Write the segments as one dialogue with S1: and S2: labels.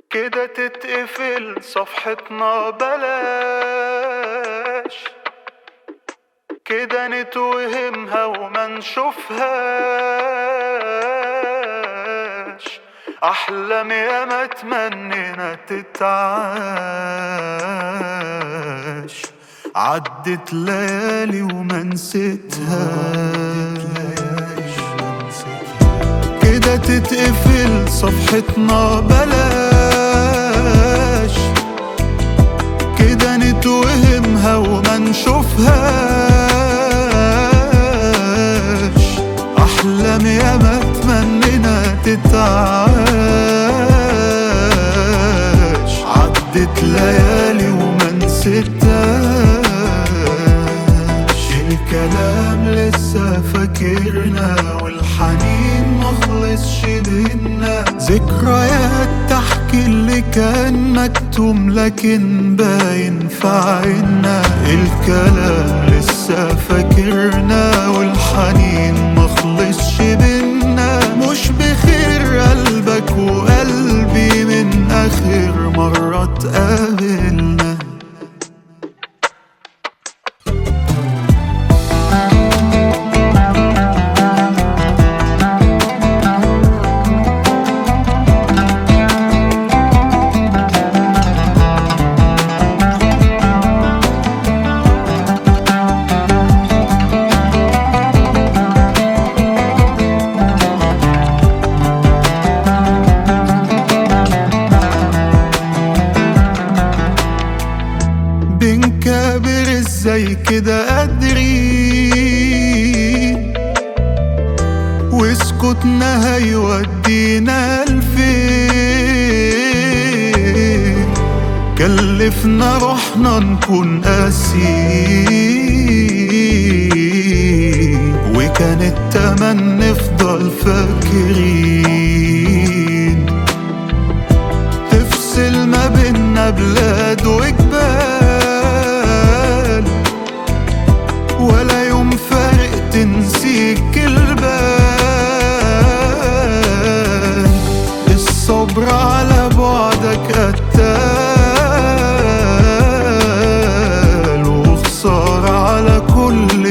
S1: كده تتقفل صفحتنا بلاش كده نتوهمها وما نشوفهاش أحلام يا ما تمنينا تتعاش عدت ليالي وما نسيتهاش كده تتقفل صفحتنا بلاش كده نتوهمها وما نشوفهاش أحلام يا ما تمنينا تتعاش عدت ليالي وما نسيتهاش الكلام لسه فاكرنا والحنين مخلصش بينا ذكريات تحكي اللي كان مكتوم لكن باين في عنا الكلام لسه فاكرنا والحنين مخلصش بينا مش بخير قلبك وقلبي من آخر مرة اتقابلنا بنكابر ازاي كده قادرين وسكوتنا هيودينا لفين كلفنا روحنا نكون قاسيين وكان التمن نفضل فاكرين تفصل ما بينا بلاد وجبال ولا يوم فارق تنسيك البال الصبر على بعدك قتال وخسارة على كل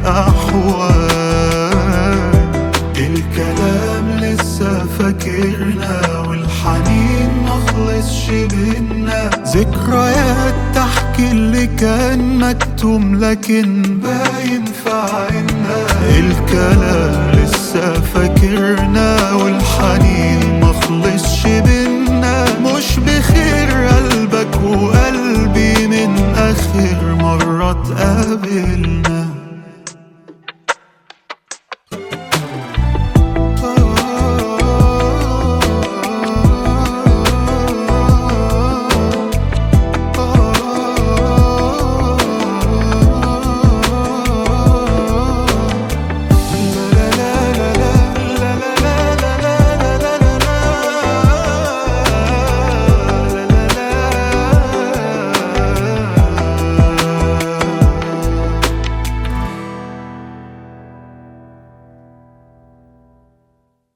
S1: الأحوال الكلام لسه فاكرنا والحنين مخلصش بينا ذكريات تحكي اللي كان مكتوم لكن باين في عنا الكلام لسه فاكرنا والحنين مخلصش بينا مش بخير قلبك وقلبي من آخر مرة اتقابلنا